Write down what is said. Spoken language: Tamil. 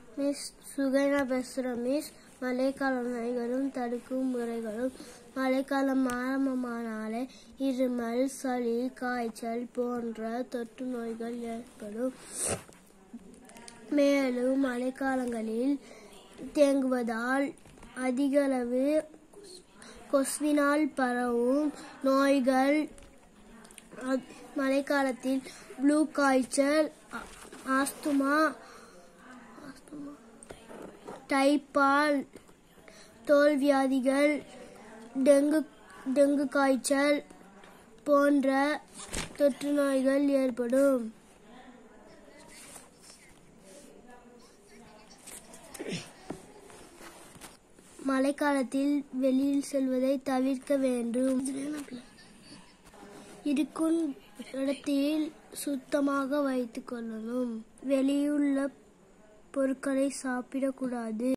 மிஸ் சுகைனா பேசுகிறேன் மிஸ் மழைக்கால நோய்களும் தடுக்கும் முறைகளும் மழைக்காலம் ஆரம்பமானாலே இருமல் சளி காய்ச்சல் போன்ற தொற்று நோய்கள் ஏற்படும் மேலும் மழைக்காலங்களில் தேங்குவதால் அதிகளவு கொசுவினால் பரவும் நோய்கள் அ- மழைக்காலத்தில் ப்ளூ காய்ச்சல் ஆ- ஆஸ்துமா டைபால் தோல் வியாதிகள் டெங்கு டெங்கு காய்ச்சல் போன்ற தொற்று நோய்கள் ஏற்படும் மழைக்காலத்தில் வெளியில் செல்வதை தவிர்க்க வேண்டும் இருக்கும் இடத்தில் சுத்தமாக வைத்துக் கொள்ளணும் வெளியுள்ள பொருட்களை சாப்பிடக்கூடாது